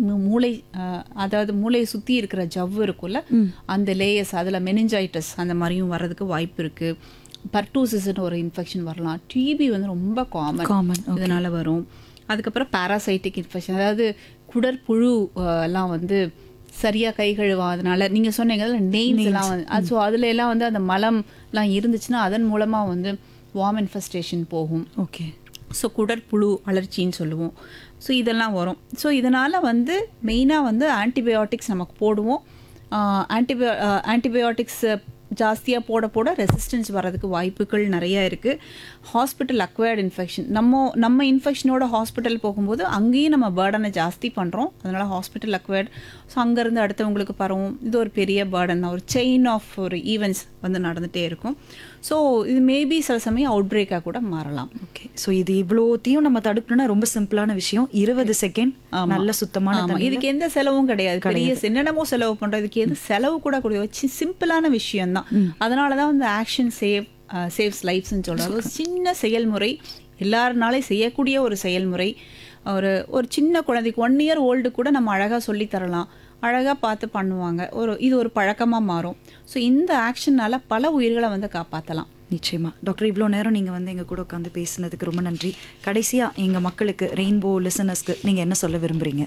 மூ- மூளை அஹ், அதாவது மூளையை சுற்றி இருக்கிற ஜவ்வு இருக்கும்ல அந்த லேயர்ஸ் அதில் மெனிஞ்சைட்டிஸ் அந்த மாதிரியும் வர்றதுக்கு வாய்ப்பு இருக்குது பர்டூசிஸ்னு ஒரு இன்ஃபெக்ஷன் வரலாம் டிபி வந்து ரொம்ப காமன் Common, இதனால வரும் அதுக்கப்புறம் பாராசைட்டிக் இன்ஃபெக்ஷன் அதாவது குடற்புழு அஹ், எல்லாம் வந்து சரியா கை கழுவாதனால நீங்க சொன்னீங்க நெயில்ஸ் எல்லாம் வந்து அது ஸோ அதுல எல்லாம் வந்து அந்த மலம்லாம் இருந்துச்சுன்னா அதன் மூலமா வந்து வார்ம் இன்ஃபெஸ்டேஷன் போகும் ஓகே ஸோ குடற்புழு அலர்ச்சின்னு சொல்லுவோம் ஸோ இதெல்லாம் வரும் ஸோ இதனால் வந்து மெயினாக வந்து ஆன்டிபயோட்டிக்ஸ் நமக்கு போடுவோம் ஆன்டிபயோ ஆன்டிபயோட்டிக்ஸ் ஜாஸ்தியாக போட போட ரெசிஸ்டன்ஸ் வர்றதுக்கு வாய்ப்புகள் நிறைய இருக்குது ஹாஸ்பிட்டல் அக்வயர்டு இன்ஃபெக்ஷன் நம்ம நம்ம இன்ஃபெக்ஷனோட ஹாஸ்பிட்டல் போகும்போது அங்கேயும் நம்ம பேர்டனை ஜாஸ்தி பண்ணுறோம் அதனால் ஹாஸ்பிட்டல் அக்வயர்டு ஸோ அங்கேருந்து அடுத்தவங்களுக்கு பரவும் இது ஒரு பெரிய பேர்டன் தான் ஒரு செயின் ஆஃப் ஒரு ஈவெண்ட்ஸ் வந்து நடந்துகிட்டே இருக்கும் ஸோ இது மேபி சில சமயம் அவுட் பிரேக்காக கூட மாறலாம் ஓகே ஸோ இது இவ்வளோத்தையும் நம்ம தடுக்கணும்னா ரொம்ப சிம்பிளான விஷயம் இருபது செகண்ட் நல்ல சுத்தமான ஆமா, தண்ணி இதுக்கு எந்த செலவும் கிடையாது பெரிய என்னென்னமோ செலவு பண்றோம் இதுக்கு எது செலவு கூட கூடிய சிம்பிளான விஷயம் தான் அதனால தான் வந்து ஆக்ஷன் சேவ் சேவ்ஸ் லைஃப்ஸ்னு சொல்றாங்க ஒரு சின்ன செயல்முறை எல்லாருனாலே செய்யக்கூடிய ஒரு செயல்முறை ஒரு ஒரு சின்ன குழந்தைக்கு ஒன் இயர் ஓல்டு கூட நம்ம அழகா சொல்லி தரலாம் அழகா பார்த்து பண்ணுவாங்க ஒரு இது ஒரு பழக்கமா மாறும் ஸோ இந்த ஆக்ஷனால பல உயிர்களை வந்து காப்பாற்றலாம் நிச்சயமா டாக்டர் இவ்வளோ நேரம் நீங்கள் வந்து எங்கள் கூட உட்காந்து பேசினதுக்கு ரொம்ப நன்றி கடைசியாக எங்கள் மக்களுக்கு ரெயின்போ லிசனர்ஸ்க்கு நீங்கள் என்ன சொல்ல விரும்புகிறீங்க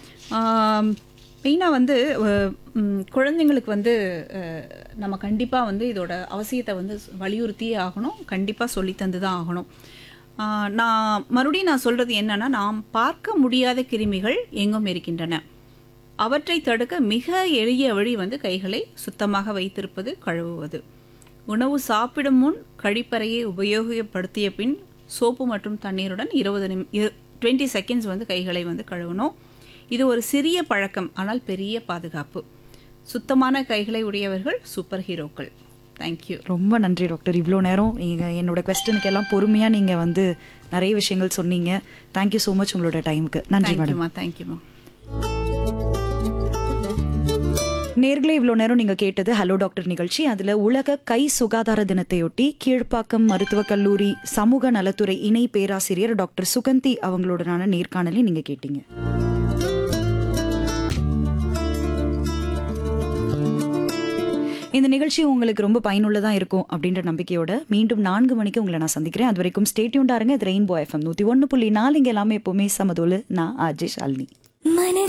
மெயினாக வந்து அஹ், ம், குழந்தைங்களுக்கு வந்து அஹ், நம்ம கண்டிப்பாக வந்து இதோட அவசியத்தை வந்து வலியுறுத்தியே ஆகணும் கண்டிப்பாக சொல்லி தந்து தான் ஆகணும் ஆஹ், நான் மறுபடியும் நான் சொல்கிறது என்னன்னா நாம் பார்க்க முடியாத கிருமிகள் எங்கும் இருக்கின்றன அவற்றை தடுக்க மிக எளிய வழி வந்து கைகளை சுத்தமாக வைத்திருப்பது கழுவுவது உணவு சாப்பிடும் முன் கழிப்பறையை உபயோகப்படுத்திய பின் சோப்பு மற்றும் தண்ணீருடன் இருபது நிமி டுவெண்ட்டி செகண்ட்ஸ் வந்து கைகளை வந்து கழுவணும் இது ஒரு சிறிய பழக்கம் ஆனால் பெரிய பாதுகாப்பு சுத்தமான கைகளை உடையவர்கள் சூப்பர் ஹீரோக்கள் தேங்க்யூ ரொம்ப நன்றி டாக்டர் இவ்வளோ நேரம் நீங்கள் என்னோட கொஸ்டனுக்கு எல்லாம் பொறுமையாக நீங்கள் வந்து நிறைய விஷயங்கள் சொன்னீங்க தேங்க்யூ ஸோ மச் உங்களோட டைமுக்கு நன்றி மேடம் தேங்க்யூமா தேங்க்யூமா நேர்களே இவ்வளோ நேரம் நீங்கள் கேட்டது ஹலோ டாக்டர் நிகழ்ச்சி அதில் உலக கை சுகாதார தினத்தையொட்டி கீழ்ப்பாக்கம் மருத்துவக் கல்லூரி சமூக நலத்துறை இணை பேராசிரியர் டாக்டர் சுகந்தி அவங்களோடனான நேர்காணலை நீங்கள் கேட்டீங்க இந்த நிகழ்ச்சி உங்களுக்கு ரொம்ப பயனுள்ளதாக இருக்கும் அப்படின்ற நம்பிக்கையோட மீண்டும் நான்கு மணிக்கு உங்களை நான் சந்திக்கிறேன் அது வரைக்கும் ஸ்டேட்யூண்டாருங்க இது ரெயின்போ எஃப்எம் நூற்றி ஒன்று புள்ளி நாலு இங்கே எல்லாமே எப்போவுமே சமதோலு நான் அஜய் ஷாலினி மனதில்